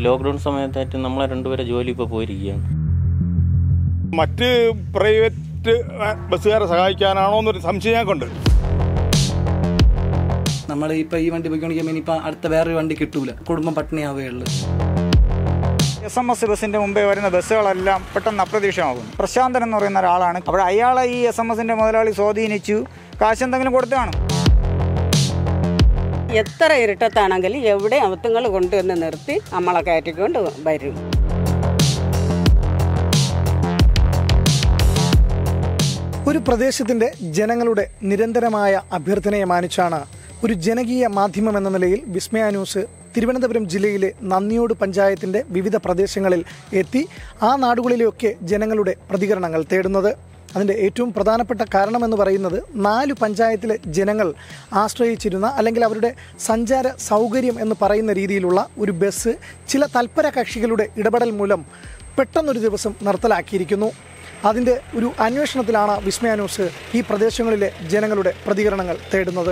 lockdown സമയത്തായിട്ട് നമ്മളെ രണ്ടുപേരെ ജോലി ഇപ്പോൾ പോയിരിക്കുകയാണ് മറ്റ് പ്രൈവറ്റ് ബസ്സുകാരെ സഹായിക്കാനാണോ എന്നൊരു സംശയം ഞങ്ങൾക്കുണ്ട് നമ്മൾ ഇപ്പോൾ ഈ വണ്ടി പോയിക്കൊണ്ടിരിക്കുമ്പോൾ ഇനിയിപ്പോൾ അടുത്ത വേറൊരു വണ്ടി കിട്ടൂല കുടുംബം പട്ടിണിയാവുകയുള്ളൂ എസ് എം എസ് ബസ്സിന്റെ മുമ്പേ വരുന്ന ബസ്സുകളെല്ലാം പെട്ടെന്ന് അപ്രതീക്ഷിതമാകുന്നു പ്രശാന്തൻ എന്ന് പറയുന്ന ഒരാളാണ് അപ്പോൾ അയാളെ ഈ എസ് എം എസിന്റെ മുതലാളി സ്വാധീനിച്ചു കാശ് എന്തെങ്കിലും കൊടുത്തതാണ് എത്ര ഇരുട്ടത്താണെങ്കിലും എവിടെ അവത്തുങ്ങൾ കൊണ്ടുവന്ന് നിർത്തി നമ്മളെ കയറ്റിക്കൊണ്ട് വരും ഒരു പ്രദേശത്തിന്റെ ജനങ്ങളുടെ നിരന്തരമായ അഭ്യർത്ഥനയെ മാനിച്ചാണ് ഒരു ജനകീയ മാധ്യമം എന്ന നിലയിൽ വിസ്മയ ന്യൂസ് തിരുവനന്തപുരം ജില്ലയിലെ നന്ദിയോട് പഞ്ചായത്തിന്റെ വിവിധ പ്രദേശങ്ങളിൽ എത്തി ആ നാടുകളിലെയൊക്കെ ജനങ്ങളുടെ പ്രതികരണങ്ങൾ തേടുന്നത് അതിൻ്റെ ഏറ്റവും പ്രധാനപ്പെട്ട കാരണമെന്ന് പറയുന്നത് നാല് പഞ്ചായത്തിലെ ജനങ്ങൾ ആശ്രയിച്ചിരുന്ന അല്ലെങ്കിൽ അവരുടെ സഞ്ചാര സൗകര്യം എന്ന് പറയുന്ന രീതിയിലുള്ള ഒരു ബസ് ചില തൽപര കക്ഷികളുടെ ഇടപെടൽ മൂലം പെട്ടെന്നൊരു ദിവസം നിർത്തലാക്കിയിരിക്കുന്നു അതിൻ്റെ ഒരു അന്വേഷണത്തിലാണ് വിസ്മയ ന്യൂസ് ഈ പ്രദേശങ്ങളിലെ ജനങ്ങളുടെ പ്രതികരണങ്ങൾ തേടുന്നത്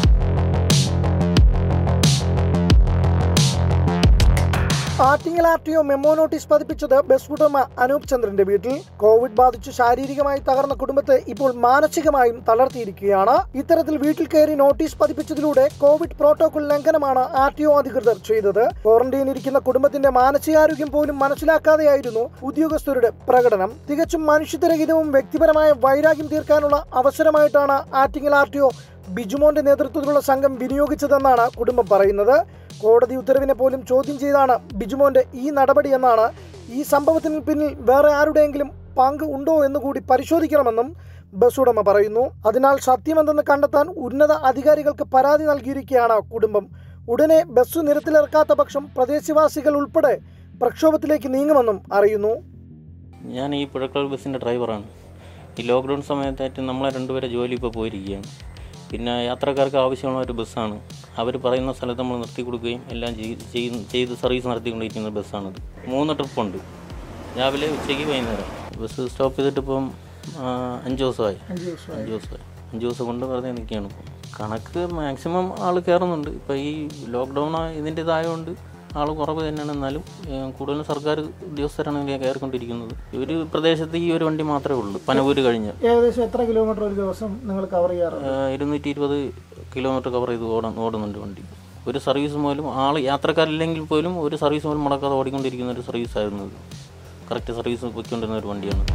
Attingal R T O memo notice പതിപ്പിച്ചത് ബസ് ഉടമ അനൂപ് ചന്ദ്രന്റെ വീട്ടിൽ കോവിഡ് ബാധിച്ച് ശാരീരികമായി തകർന്ന കുടുംബത്തെ ഇപ്പോൾ മാനസികമായും തളർത്തിയിരിക്കുകയാണ് ഇത്തരത്തിൽ വീട്ടിൽ കയറി നോട്ടീസ് പതിപ്പിച്ചതിലൂടെ കോവിഡ് പ്രോട്ടോകോൾ ലംഘനമാണ് ആർ ടി ഒ അധികൃതർ ചെയ്തത് ക്വാറന്റൈനിൽ ഇരിക്കുന്ന കുടുംബത്തിന്റെ മാനസികാരോഗ്യം പോലും മനസ്സിലാക്കാതെയായിരുന്നു ഉദ്യോഗസ്ഥരുടെ പ്രകടനം തികച്ചും മനുഷ്യത്വരഹിതവും വ്യക്തിപരമായ വൈരാഗ്യം തീർക്കാനുള്ള അവസരമായിട്ടാണ് ആറ്റിങ്ങൽ ആർ ടി ഒ ബിജുമോന്റെ നേതൃത്വത്തിലുള്ള സംഘം വിനിയോഗിച്ചതെന്നാണ് കുടുംബം പറയുന്നത് കോടതി ഉത്തരവിനെ പോലും ചോദ്യം ചെയ്താണ് ബിജുമോന്റെ ഈ നടപടി എന്നാണ് ഈ സംഭവത്തിന് പിന്നിൽ വേറെ ആരുടെയെങ്കിലും പങ്ക് ഉണ്ടോ എന്ന് കൂടി പരിശോധിക്കണമെന്നും ബസ് ഉടമ പറയുന്നു അതിനാൽ സത്യമെന്തെന്ന് കണ്ടെത്താൻ ഉന്നത അധികാരികൾക്ക് പരാതി നൽകിയിരിക്കുകയാണ് കുടുംബം ഉടനെ ബസ് നിരത്തിലിറക്കാത്ത പക്ഷം പ്രദേശവാസികൾ ഉൾപ്പെടെ പ്രക്ഷോഭത്തിലേക്ക് നീങ്ങുമെന്നും അറിയുന്നു ഞാൻ ഈ പുഴക്കൽ ബസ്സിൻ്റെ ഡ്രൈവറാണ് ഈ ലോക്ക്ഡൗൺ സമയത്തായിട്ട് നമ്മളെ രണ്ടുപേരെ ജോലി ഇപ്പോൾ പോയിരിക്കുകയാണ് പിന്നെ യാത്രക്കാർക്ക് ആവശ്യമുള്ള ഒരു ബസ്സാണ് അവർ പറയുന്ന സ്ഥലത്ത് നമ്മൾ നിർത്തി കൊടുക്കുകയും എല്ലാം ചെയ്ത് ചെയ്ത് ചെയ്ത് സർവീസ് നടത്തിക്കൊണ്ടിരിക്കുന്ന ബസ്സാണിത് മൂന്ന് ട്രിപ്പുണ്ട് രാവിലെ ഉച്ചയ്ക്ക് വൈകുന്നേരം ബസ് സ്റ്റോപ്പ് ചെയ്തിട്ടിപ്പം ആ, അഞ്ച് ദിവസമായി അഞ്ച് ദിവസമായി അഞ്ച് ദിവസം കൊണ്ട് വെറുതെ നിൽക്കുകയാണ് ഇപ്പം കണക്ക് മാക്സിമം ആൾ കയറുന്നുണ്ട് ഇപ്പോൾ ഈ ലോക്ക്ഡൗൺ ഇതിൻ്റെ ഇതായതുകൊണ്ട് ആൾ കുറവ് തന്നെയാണ് എന്നാലും ഏഹ്, കൂടുതലും സർക്കാർ ഉദ്യോഗസ്ഥരാണ് ഇതിനെ കയറിക്കൊണ്ടിരിക്കുന്നത് ഒരു പ്രദേശത്ത് ഈ ഒരു വണ്ടി മാത്രമേ ഉള്ളൂ പനവൂര് കഴിഞ്ഞ് ഏകദേശം എത്ര കിലോമീറ്റർ ഒരു ദിവസം നിങ്ങൾ കവർ ചെയ്യാറുണ്ട് ഏഹ്, ഇരുന്നൂറ്റി ഇരുപത് കിലോമീറ്റർ കവർ ചെയ്ത് ഓടാൻ ഓടുന്നുണ്ട് വണ്ടി ഒരു സർവീസ് പോലും ആൾ യാത്രക്കാരില്ലെങ്കിൽ പോലും ഒരു സർവീസ് പോലും മുടക്കാതെ ഓടിക്കൊണ്ടിരിക്കുന്ന ഒരു സർവീസ് ആയിരുന്നു ഇത് കറക്റ്റ് സർവീസ് പൊയ്ക്കൊണ്ടിരുന്ന ഒരു വണ്ടിയാണ്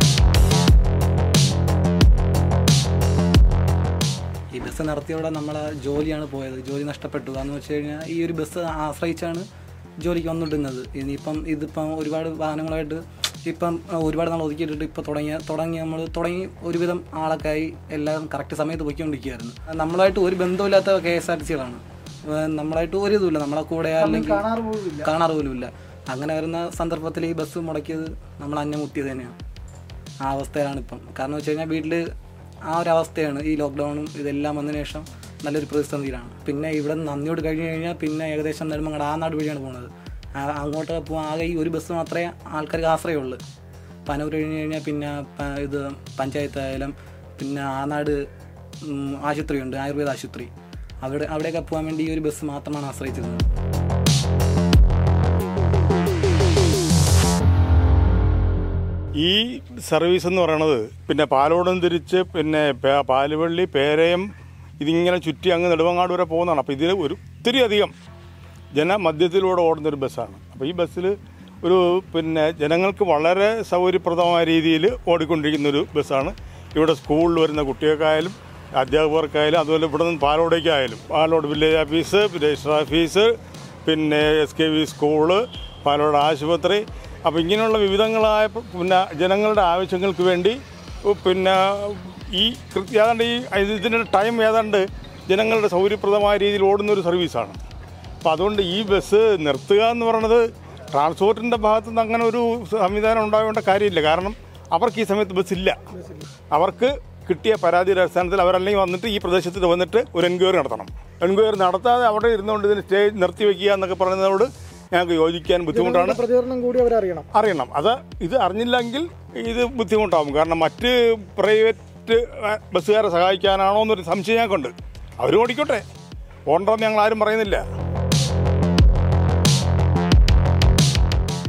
ഈ ബസ് നിർത്തിയോടെ നമ്മളെ ജോലിയാണ് പോയത് ജോലി നഷ്ടപ്പെട്ടു കാരണം വെച്ച് കഴിഞ്ഞാൽ ഈ ഒരു ബസ് ആശ്രയിച്ചാണ് ജോലിക്ക് വന്നിട്ടുന്നത് ഇനിയിപ്പം ഇതിപ്പം ഒരുപാട് വാഹനങ്ങളായിട്ട് ഇപ്പം ഒരുപാട് നാൾ ഒതുക്കിയിട്ടിട്ട് ഇപ്പോൾ തുടങ്ങിയ തുടങ്ങി നമ്മൾ തുടങ്ങി ഒരുവിധം ആളൊക്കെ ആയി എല്ലാം കറക്റ്റ് സമയത്ത് പോയിക്കൊണ്ടിരിക്കുകയായിരുന്നു നമ്മളായിട്ട് ഒരു ബന്ധമില്ലാത്ത കെ എസ് ആർ ടി സികളാണ് നമ്മളായിട്ട് ഒരു ഇതുമില്ല നമ്മളെ കൂടെ അല്ലെങ്കിൽ കാണാറ് പോലും ഇല്ല അങ്ങനെ വരുന്ന സന്ദർഭത്തിൽ ഈ ബസ് മുടക്കിയത് നമ്മൾ അന്യമുട്ടിയത് തന്നെയാണ് ആ അവസ്ഥയിലാണ് ഇപ്പം കാരണം വെച്ച് കഴിഞ്ഞാൽ വീട്ടിൽ ആ ഒരു അവസ്ഥയാണ് ഈ ലോക്ക്ഡൗണും ഇതെല്ലാം വന്നതിന് ശേഷം നല്ലൊരു പ്രതിസന്ധിയിലാണ് പിന്നെ ഇവിടെ നിന്ന് നന്ദിയോട് കഴിഞ്ഞ് കഴിഞ്ഞാൽ പിന്നെ ഏകദേശം നെടുമങ്ങാട് ആ നാട് വഴിയാണ് പോകുന്നത് ആ- അങ്ങോട്ട് പോകാൻ ആകെ ഈ ഒരു ബസ് മാത്രമേ ആൾക്കാർക്ക് ആശ്രയമുള്ളൂ പനൂർ കഴിഞ്ഞ് കഴിഞ്ഞാൽ പിന്നെ പ- ഇത് പഞ്ചായത്തായാലും പിന്നെ ആ നാട് ഉം, ആശുപത്രിയുണ്ട് ആയുർവേദ ആശുപത്രി അവിടെ അവിടെയൊക്കെ പോകാൻ വേണ്ടി ഈ ഒരു ബസ് മാത്രമാണ് ആശ്രയിച്ചിരുന്നത് ഈ സർവീസ് എന്ന് പറയണത് പിന്നെ പാലോടം തിരിച്ച് പിന്നെ പേ- പാലുവള്ളി പേരയം ഇതിങ്ങനെ ചുറ്റി അങ്ങ് നെടുവങ്ങാട് വരെ പോകുന്നതാണ് അപ്പോൾ ഇതിൽ ഒരു ഒത്തിരി അധികം ജനമധ്യത്തിലൂടെ ഓടുന്ന ഒരു ബസ്സാണ് അപ്പോൾ ഈ ബസ്സിൽ ഒരു പിന്നെ ജനങ്ങൾക്ക് വളരെ സൗകര്യപ്രദമായ രീതിയിൽ ഓടിക്കൊണ്ടിരിക്കുന്ന ഒരു ബസ്സാണ് ഇവിടെ സ്കൂളിൽ വരുന്ന കുട്ടികൾക്കായാലും അധ്യാപകർക്കായാലും അതുപോലെ ഇവിടെ നിന്ന് പാലോടേക്കായാലും Palode village office register office പിന്നെ S K V school Palode ആശുപത്രി അപ്പോൾ ഇങ്ങനെയുള്ള വിവിധങ്ങളായ പ- പിന്നെ ജനങ്ങളുടെ ആവശ്യങ്ങൾക്ക് വേണ്ടി ഉ, പിന്നെ ഈ കൃത്യ ഏതാണ്ട് ഈ ഇതിൻ്റെ ടൈം ഏതാണ്ട് ജനങ്ങളുടെ സൗകര്യപ്രദമായ രീതിയിൽ ഓടുന്ന ഒരു സർവീസാണ് അപ്പോൾ അതുകൊണ്ട് ഈ ബസ് നിർത്തുക എന്ന് പറയുന്നത് ട്രാൻസ്പോർട്ടിൻ്റെ ഭാഗത്തു നിന്ന് അങ്ങനെ ഒരു സംവിധാനം ഉണ്ടാവേണ്ട കാര്യമില്ല കാരണം അവർക്ക് ഈ സമയത്ത് ബസ്സില്ല അവർക്ക് കിട്ടിയ പരാതിയുടെ അടിസ്ഥാനത്തിൽ അവരല്ലെങ്കിൽ വന്നിട്ട് ഈ പ്രദേശത്ത് വന്നിട്ട് ഒരു എൻക്വയറി നടത്തണം എൻക്വയറി നടത്താതെ അവിടെ ഇരുന്നുകൊണ്ട് ഇതിന് സ്റ്റേ നിർത്തി വെക്കുക എന്നൊക്കെ പറയുന്നതോട് ഞങ്ങൾക്ക് യോജിക്കാൻ ബുദ്ധിമുട്ടാണ് പ്രതികരണം കൂടി അവരറിയണം അറിയണം അത് ഇത് അറിഞ്ഞില്ലെങ്കിൽ ഇത് ബുദ്ധിമുട്ടാവും കാരണം മറ്റ് പ്രൈവറ്റ് ബസ്സുകാരെ സഹായിക്കാനാണോ എന്നൊരു സംശയം ഞങ്ങൾക്കുണ്ട് അവർ ഓടിക്കോട്ടെ ഓടണമെന്ന് ഞങ്ങൾ ആരും പറയുന്നില്ല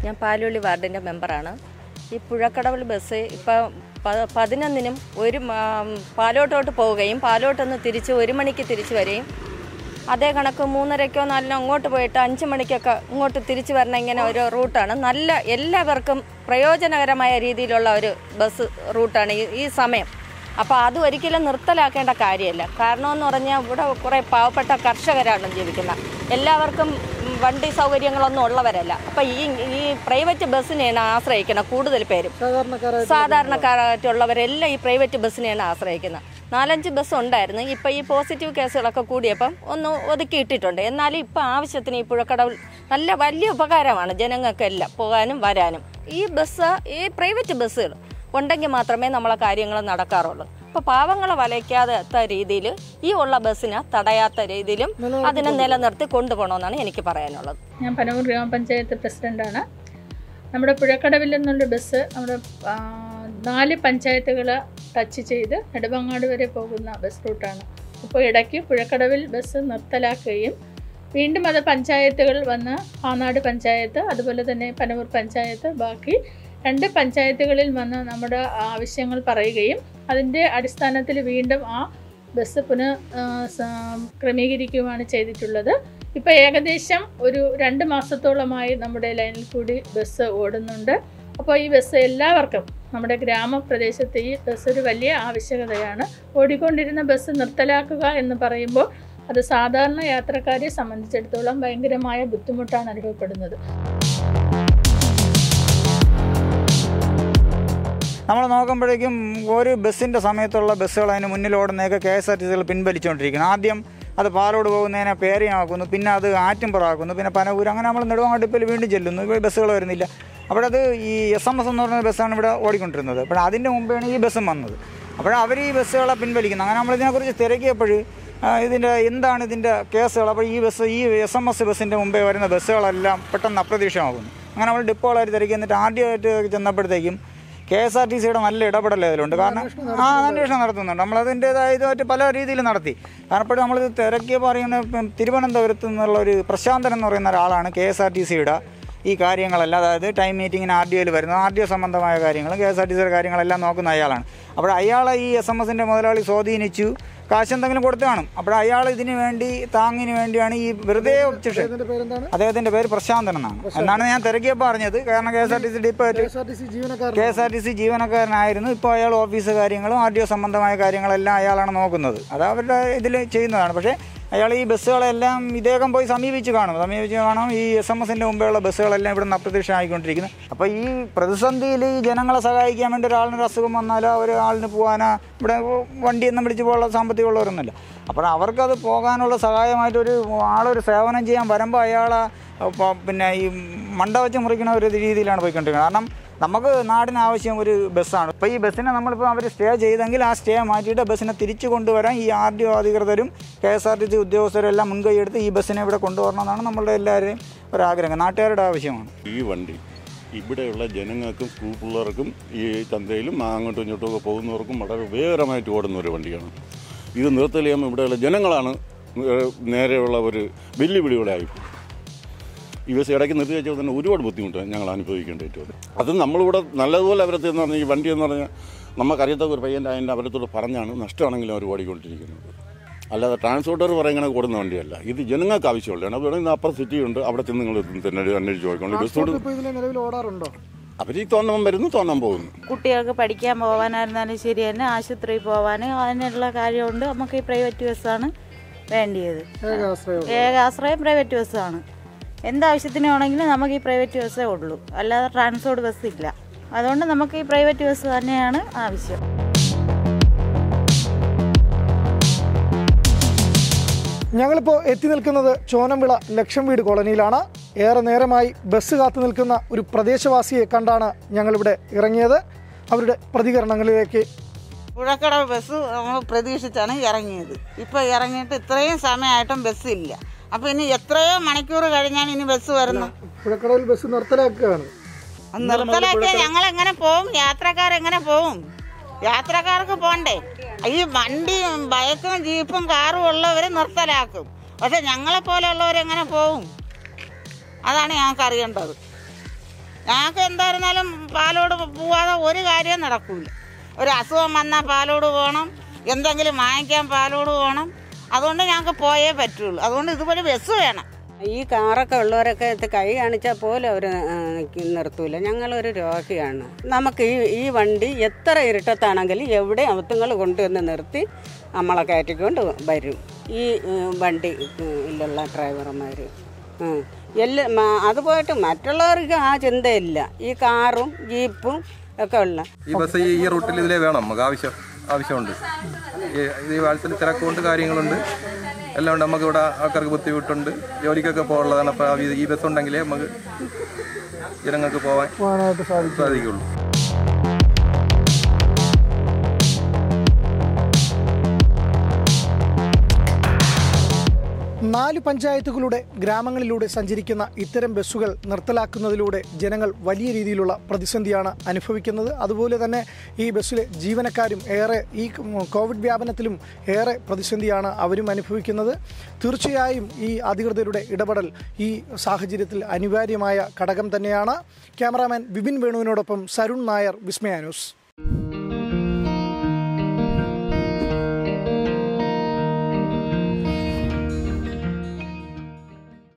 ഞാൻ പാലുള്ളി വാർഡിൻ്റെ മെമ്പറാണ് ഈ പുഴക്കടവിൽ ബസ് ഇപ്പം പ- പതിനൊന്നിനും ഒരു മ- പാലോട്ടോട്ട് പോവുകയും പാലോട്ടൊന്ന് തിരിച്ച് ഒരു മണിക്ക് തിരിച്ച് വരികയും അതേ കണക്ക് മൂന്നരയ്ക്കോ നാലിനോ അങ്ങോട്ട് പോയിട്ട് അഞ്ച് മണിക്കൊക്കെ ഇങ്ങോട്ട് തിരിച്ചു വരണ ഇങ്ങനെ ഒരു റൂട്ടാണ് നല്ല എല്ലാവർക്കും പ്രയോജനകരമായ രീതിയിലുള്ള ഒരു ബസ് റൂട്ടാണ് ഈ ഈ സമയം അപ്പോൾ അത് ഒരിക്കലും നിർത്തലാക്കേണ്ട കാര്യമല്ല കാരണമെന്ന് പറഞ്ഞാൽ ഇവിടെ കുറേ പാവപ്പെട്ട കർഷകരാണ് ജീവിക്കുന്നത് എല്ലാവർക്കും ഉം, വണ്ടി സൗകര്യങ്ങളൊന്നും ഉള്ളവരല്ല അപ്പം ഈ ഈ പ്രൈവറ്റ് ബസ്സിനെയാണ് ആശ്രയിക്കുന്നത് കൂടുതൽ പേരും സാധാരണക്കാരായിട്ട് സാധാരണക്കാരായിട്ടുള്ളവരെല്ലാം ഈ പ്രൈവറ്റ് ബസ്സിനെയാണ് ആശ്രയിക്കുന്നത് നാലഞ്ച് ബസ് ഉണ്ടായിരുന്നു ഇപ്പം ഈ പോസിറ്റീവ് കേസുകളൊക്കെ കൂടിയപ്പം ഒന്ന് ഒതുക്കിയിട്ടിട്ടുണ്ട് എന്നാലും ഇപ്പം ആവശ്യത്തിന് ഈ പുഴക്കടവിൽ നല്ല വലിയ ഉപകാരമാണ് ജനങ്ങൾക്കെല്ലാം പോകാനും വരാനും ഈ ബസ് ഈ പ്രൈവറ്റ് ബസ്സുകൾ ഉണ്ടെങ്കിൽ മാത്രമേ നമ്മളെ കാര്യങ്ങൾ നടക്കാറുള്ളൂ അപ്പോൾ പാവങ്ങളെ വലയ്ക്കാത്ത രീതിയിൽ ഈ ഉള്ള ബസ്സിനെ തടയാത്ത രീതിയിലും അതിനെ നിലനിർത്തി കൊണ്ടുപോകണമെന്നാണ് എനിക്ക് പറയാനുള്ളത് ഞാൻ പനവൂർ ഗ്രാമപഞ്ചായത്ത് പ്രസിഡൻ്റാണ് നമ്മുടെ പുഴക്കടവിൽ നിന്നുള്ള ബസ് നമ്മുടെ ആ, നാല് പഞ്ചായത്തുകൾ ടച്ച് ചെയ്ത് നെടുമങ്ങാട് വരെ പോകുന്ന ബസ് റൂട്ടാണ് അപ്പോൾ ഇടയ്ക്ക് പുഴക്കടവിൽ ബസ് നിർത്തലാക്കുകയും വീണ്ടും അത് പഞ്ചായത്തുകൾ വന്ന് ആനാട് പഞ്ചായത്ത് അതുപോലെ തന്നെ പനവൂർ പഞ്ചായത്ത് ബാക്കി രണ്ട് പഞ്ചായത്തുകളിൽ വന്ന് നമ്മുടെ ആവശ്യങ്ങൾ പറയുകയും അതിൻ്റെ അടിസ്ഥാനത്തിൽ വീണ്ടും ആ ബസ് പുനഃ ആ, സ- ക്രമീകരിക്കുകയാണ് ചെയ്തിട്ടുള്ളത് ഇപ്പോൾ ഏകദേശം ഒരു രണ്ട് മാസത്തോളമായി നമ്മുടെ ലൈനിൽ കൂടി ബസ് ഓടുന്നുണ്ട് അപ്പോൾ ഈ ബസ് എല്ലാവർക്കും നമ്മുടെ ഗ്രാമപ്രദേശത്ത് ഈ ബസ് ഒരു വലിയ ആവശ്യകതയാണ് ഓടിക്കൊണ്ടിരുന്ന ബസ് നിർത്തലാക്കുക എന്ന് പറയുമ്പോൾ അത് സാധാരണ യാത്രക്കാരെ സംബന്ധിച്ചിടത്തോളം ഭയങ്കരമായ ബുദ്ധിമുട്ടാണ് അനുഭവപ്പെടുന്നത് നമ്മൾ നോക്കുമ്പോഴേക്കും ഒരു ബസ്സിൻ്റെ സമയത്തുള്ള ബസ്സുകൾ അതിന് മുന്നിൽ ഓടുന്നതൊക്കെ കെ എസ് ആർ ടി സികൾ പിൻവലിച്ചുകൊണ്ടിരിക്കുന്നു ആദ്യം അത് പാലോട് പോകുന്നതിനെ പേരയാക്കുന്നു പിന്നെ അത് ആറ്റുംപുറാക്കുന്നു പിന്നെ പനവൂർ അങ്ങനെ നമ്മൾ നെടുവാങ്ങാട്ടിപ്പിൽ വീണ്ടും ചെല്ലുന്നു ഇപ്പോൾ ബസ്സുകൾ വരുന്നില്ല അവിടെ അത് ഈ എസ് എം എസ് എന്ന് പറയുന്ന ബസ്സാണ് ഇവിടെ ഓടിക്കൊണ്ടിരുന്നത് അപ്പോൾ അതിൻ്റെ മുമ്പാണ് ഈ ബസ്സും വന്നത് അപ്പോൾ അവർ ഈ ബസ്സുകളെ പിൻവലിക്കുന്നത് അങ്ങനെ നമ്മൾ ഇതിനെക്കുറിച്ച് തിരക്കിയപ്പോൾ ആ, ഇതിൻ്റെ എന്താണ് ഇതിൻ്റെ കേസുകൾ അപ്പോൾ ഈ ബസ് ഈ എസ് എം എസ് ബസ്സിൻ്റെ മുമ്പേ വരുന്ന ബസ്സുകളെല്ലാം പെട്ടെന്ന് അപ്രതീക്ഷിതമാകുന്നു അങ്ങനെ നമ്മൾ ഡിപ്പോകളായിട്ട് തിരക്കി എന്നിട്ട് ആദ്യമായിട്ട് ചെന്നപ്പോഴത്തേക്കും കെ എസ് ആർ ടി സിയുടെ നല്ല ഇടപെടൽ അതിലുണ്ട് കാരണം ആ അന്വേഷണം നടത്തുന്നുണ്ട് നമ്മളതിൻ്റേതായ ഇതുമായിട്ട് പല രീതിയിൽ നടത്തി കാരണം ഇപ്പോൾ നമ്മളിത് തിരക്കിയപ്പോൾ അറിയുന്ന ഇപ്പം തിരുവനന്തപുരത്ത് നിന്നുള്ള ഒരു പ്രശാന്തൻ എന്ന് പറയുന്ന ഒരാളാണ് കെ എസ് ആർ ടി സിയുടെ ഈ കാര്യങ്ങളെല്ലാം അതായത് ടൈം മീറ്റിങ്ങിന് ആർ ഡി ഒയിൽ വരുന്ന ആർ ഡി ഒ സംബന്ധമായ കാര്യങ്ങളും കെ എസ് ആർ ടി സിയുടെ കാര്യങ്ങളെല്ലാം നോക്കുന്ന അയാളാണ് അപ്പോൾ അയാളെ ഈ എസ് എം എസിൻ്റെ മുതലാളി സ്വാധീനിച്ചു കാശ് എന്തെങ്കിലും കൊടുത്തു കാണും അപ്പോൾ അയാൾ ഇതിന് വേണ്ടി താങ്ങിന് വേണ്ടിയാണ് ഈ വെറുതെ ഒബ്ജക്ഷൻ ഇതിന്റെ പേരെന്താണ് അദ്ദേഹത്തിൻ്റെ പേര് പ്രശാന്തൻ എന്നാണ് എന്നാണ് ഞാൻ തിരക്കിയപ്പോൾ പറഞ്ഞത് കാരണം K S R T C depot K S R T C ജീവനക്കാരൻ K S R T C ജീവനക്കാരനായിരുന്നു ഇപ്പോൾ അയാൾ ഓഫീസ് കാര്യങ്ങളും ആർ ഡി ഒ സംബന്ധമായ കാര്യങ്ങളെല്ലാം അയാളാണ് നോക്കുന്നത് അത് അവരുടെ ഇതിൽ ചെയ്യുന്നതാണ് പക്ഷേ അയാൾ ഈ ബസ്സുകളെല്ലാം ഇദ്ദേഹം പോയി സമീപിച്ച് കാണും സമീപിച്ച് കാണും ഈ എസ് എം എസിൻ്റെ മുമ്പെയുള്ള ബസ്സുകളെല്ലാം ഇവിടെ നിന്ന് അപ്രത്യക്ഷമായിക്കൊണ്ടിരിക്കുന്നത് അപ്പോൾ ഈ പ്രതിസന്ധിയിൽ ഈ ജനങ്ങളെ സഹായിക്കാൻ വേണ്ടി ഒരാളിനൊരു അസുഖം വന്നാലോ ഒരാളിന് പോകാനോ ഇവിടെ വണ്ടിയൊന്നും വിളിച്ച് പോകാനുള്ള സാമ്പത്തികമുള്ളവരൊന്നുമില്ല അപ്പോൾ അവർക്കത് പോകാനുള്ള സഹായമായിട്ടൊരു ആളൊരു സേവനം ചെയ്യാൻ വരുമ്പോൾ അയാളെ അപ്പോൾ പിന്നെ ഈ മണ്ട വെച്ച് മുറിക്കുന്ന ഒരു രീതിയിലാണ് പോയിക്കൊണ്ടിരിക്കുന്നത് കാരണം നമുക്ക് നാടിന് ആവശ്യം ഒരു ബസ്സാണ് ഇപ്പോൾ ഈ ബസ്സിനെ നമ്മളിപ്പോൾ അവർ സ്റ്റേ ചെയ്തെങ്കിൽ ആ സ്റ്റേ മാറ്റിയിട്ട് ബസ്സിനെ തിരിച്ചു കൊണ്ടുവരാൻ ഈ ആർ ഡി ഒ അധികൃതരും K S R T C ഉദ്യോഗസ്ഥരും എല്ലാം മുൻകൈ എടുത്ത് ഈ ബസ്സിനെ ഇവിടെ കൊണ്ടുവരണമെന്നാണ് നമ്മളുടെ എല്ലാവരുടെയും ഒരാഗ്രഹം നാട്ടുകാരുടെ ആവശ്യമാണ് ഈ വണ്ടി ഇവിടെയുള്ള ജനങ്ങൾക്കും സ്കൂൾ പിള്ളേർക്കും ഈ ചന്തയിലും അങ്ങോട്ടും ഇങ്ങോട്ടും ഒക്കെ പോകുന്നവർക്കും വളരെ ഉപയോഗകരമായിട്ട് ഓടുന്ന ഒരു വണ്ടിയാണ് ഇത് നിർത്തലിയാകുമ്പോൾ ഇവിടെയുള്ള ജനങ്ങളാണ് ഏഹ് നേരെയുള്ള ഒരു വെല്ലുവിളികളെ ആയിപ്പോയി ഈ ബസ് ഇടയ്ക്ക് നിർത്തി വെച്ചാൽ തന്നെ ഒരുപാട് ബുദ്ധിമുട്ട് ഞങ്ങൾ അനുഭവിക്കേണ്ടതായിട്ട് വരും അത് നമ്മളിവിടെ നല്ലതുപോലെ അവരത്തെ എന്ന് പറഞ്ഞാൽ ഈ വണ്ടി എന്ന് പറഞ്ഞാൽ നമുക്കറിയാത്ത ഒരു പയ്യൻ്റെ അതിൻ്റെ അവരത്തോട് പറഞ്ഞാണ് നഷ്ടമാണെങ്കിലും അവർ ഓടിക്കൊണ്ടിരിക്കുന്നത് അല്ലാതെ ട്രാൻസ്പോർട്ടർ പറയുന്നത് ഓടുന്ന വണ്ടിയല്ല ഇത് ജനങ്ങൾക്ക് ആവശ്യമുള്ളതാണ് അപ്പോൾ ഇവിടെ അപ്പുറം സിറ്റി ഉണ്ട് അവിടെ ചെന്ന് നിങ്ങൾ തന്നെ അന്വേഷിച്ച് നോക്കണം ബസ്സോട് ഇപ്പോൾ ഇതിലെ നിലവിൽ ഓടാറുണ്ടോ അവർ ഈ തോന്നാൻ വരുന്നു തോന്നാൻ പോകുന്നു കുട്ടികൾക്ക് പഠിക്കാൻ പോകാനായിരുന്നാലും ശരി തന്നെ ആശുപത്രിയിൽ പോകാൻ അതിനുള്ള കാര്യമുണ്ട് നമുക്ക് ഈ പ്രൈവറ്റ് ബസ്സാണ് വേണ്ടിയത് ഏകാശ്രയം ഏക ആശ്രയം പ്രൈവറ്റ് ബസ്സാണ് എന്താവശ്യത്തിനാണെങ്കിലും നമുക്ക് ഈ പ്രൈവറ്റ് ബസ്സേ ഉള്ളൂ അല്ലാതെ ട്രാൻസ്പോർട്ട് ബസ് ഇല്ല അതുകൊണ്ട് നമുക്ക് ഈ പ്രൈവറ്റ് ബസ് തന്നെയാണ് ആവശ്യം ഞങ്ങളിപ്പോൾ എത്തി നിൽക്കുന്നത് ചോനംവിള ലക്ഷം വീട് കോളനിയിലാണ് ഏറെ നേരമായി ബസ് കാത്തു നിൽക്കുന്ന ഒരു പ്രദേശവാസിയെ കണ്ടാണ് ഞങ്ങളിവിടെ ഇറങ്ങിയത് അവരുടെ പ്രതികരണങ്ങളിലേക്ക് പുഴക്കടവ് ബസ് നമ്മൾ പ്രതീക്ഷിച്ചാണ് ഇറങ്ങിയത് ഇപ്പോൾ ഇറങ്ങിയിട്ട് ഇത്രയും സമയമായിട്ടും ബസ്സില്ല അപ്പോൾ ഇനി എത്രയോ മണിക്കൂർ കഴിഞ്ഞാണ് ഇനി ബസ് വരുന്നത് പുഴക്കടവിൽ ബസ് നിർത്തലാക്കുകയാണ് നിർത്തലാക്കിയാൽ ഞങ്ങൾ എങ്ങനെ പോവും യാത്രക്കാരെങ്ങനെ പോവും യാത്രക്കാർക്ക് പോണ്ടേ ഈ വണ്ടിയും ബൈക്കും ജീപ്പും കാറും ഉള്ളവർ നിർത്തലാക്കും പക്ഷെ ഞങ്ങളെ പോലെയുള്ളവരെങ്ങനെ പോവും അതാണ് ഞങ്ങൾക്ക് അറിയേണ്ടത് ഞങ്ങൾക്ക് എന്തായിരുന്നാലും പാലോട് പോവാതെ ഒരു കാര്യവും നടക്കൂല ഒരു അസുഖം വന്നാൽ പാലോട് പോകണം എന്തെങ്കിലും വാങ്ങിക്കാൻ പാലോട് പോകണം അതുകൊണ്ട് ഞങ്ങൾക്ക് പോയേ പറ്റുള്ളൂ അതുകൊണ്ട് ഇതുവഴി ബസ് വേണം ഈ കാറൊക്കെ ഉള്ളവരൊക്കെ ഇത് കൈ കാണിച്ചാൽ പോലും അവർ നിർത്തൂല ഞങ്ങളൊരു രോഗിയാണ് നമുക്ക് ഈ ഈ വണ്ടി എത്ര ഇരുട്ടത്താണെങ്കിലും എവിടെ അവത്തുങ്ങൾ കൊണ്ടുവന്ന് നിർത്തി നമ്മളെ കയറ്റിക്കൊണ്ട് വരും ഈ ഉം, വണ്ടി ഇല്ലുള്ള ഡ്രൈവർമാർ എല്ലാ മ- അത് പോയിട്ട് മറ്റുള്ളവർക്ക് ആ ചിന്തയില്ല ഈ കാറും ജീപ്പും ഒക്കെ ഉള്ള ഈ ബസ് ഈ റൂട്ടിൽ ഇതിലേ വേണം നമുക്ക് ആവശ്യം ആവശ്യമുണ്ട് ഈ ഈ വാത്സല്യ തിരക്കുണ്ട് കാര്യങ്ങളുണ്ട് എല്ലാം ഉണ്ട് നമുക്ക് ഇവിടെ ആൾക്കാർക്ക് ബുദ്ധിമുട്ടുണ്ട് ജോലിക്കൊക്കെ പോകാനുള്ളതാണ് അപ്പോൾ ഈ ബസ് ഉണ്ടെങ്കിലേ നമുക്ക് ജനങ്ങൾക്ക് പോകാൻ സാധിക്കുള്ളൂ നാല് പഞ്ചായത്തുകളുടെ ഗ്രാമങ്ങളിലൂടെ സഞ്ചരിക്കുന്ന ഇത്തരം ബസ്സുകൾ നിർത്തലാക്കുന്നതിലൂടെ ജനങ്ങൾ വലിയ രീതിയിലുള്ള പ്രതിസന്ധിയാണ് അനുഭവിക്കുന്നത് അതുപോലെ തന്നെ ഈ ബസ്സിലെ ജീവനക്കാരും ഏറെ ഈ കോവിഡ് വ്യാപനത്തിലും ഏറെ പ്രതിസന്ധിയാണ് അവരും അനുഭവിക്കുന്നത് തീർച്ചയായും ഈ അധികൃതരുടെ ഇടപെടൽ ഈ സാഹചര്യത്തിൽ അനിവാര്യമായ ഘടകം തന്നെയാണ് ക്യാമറാമാൻ വിപിൻ വേണുവിനോടൊപ്പം സരുൺ നായർ വിസ്മയ ന്യൂസ്